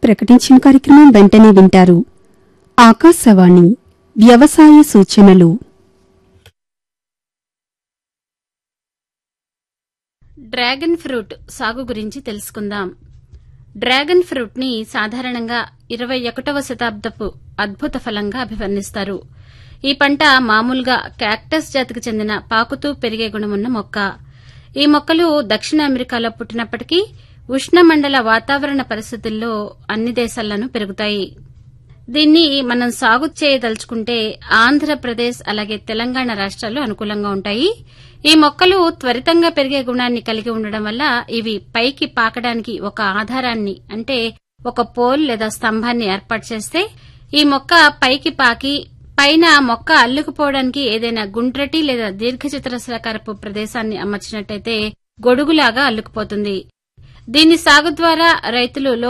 ప్రకటించిన కార్యక్రమం వెంటనే వింటారు ఆకాశవాణి వ్యవసాయ సూచనలు డ్రాగన్ ఫ్రూట్ సాగు గురించి తెలుసుకుందాం డ్రాగన్ ఫ్రూట్ ని సాధారణంగా ఇరవై ఒకటవ శతాబ్దపు అద్భుత ఫలంగా అభివర్ణిస్తారు ఈ పంట మామూలుగా క్యాక్టస్ జాతికి చెందిన పాకుతూ పెరిగే గుణమున్న మొక్క ఈ మొక్కలు దక్షిణ అమెరికాలో పుట్టినప్పటికీ ఉష్ణమండల వాతావరణ పరిస్థితుల్లో అన్ని దేశాల్లోనూ పెరుగుతాయి దీన్ని మనం సాగు చేయదలుచుకుంటే ఆంధ్రప్రదేశ్ అలాగే తెలంగాణ రాష్ట్రాలు అనుకూలంగా ఉంటాయి ఈ మొక్కలు త్వరితంగా పెరిగే గుణాన్ని కలిగి ఉండడం వల్ల ఇవి పైకి పాకడానికి ఒక ఆధారాన్ని అంటే ఒక పోల్ లేదా స్తంభాన్ని ఏర్పాటు చేస్తే ఈ మొక్క పైకి పాకి పైన మొక్క అల్లుకుపోవడానికి ఏదైనా గుండ్రటి లేదా దీర్ఘచతురస్రాకారపు ప్రదేశాన్ని అమర్చినట్టయితే గొడుగులాగా అల్లుకుపోతుంది దీని సాగు ద్వారా రైతులు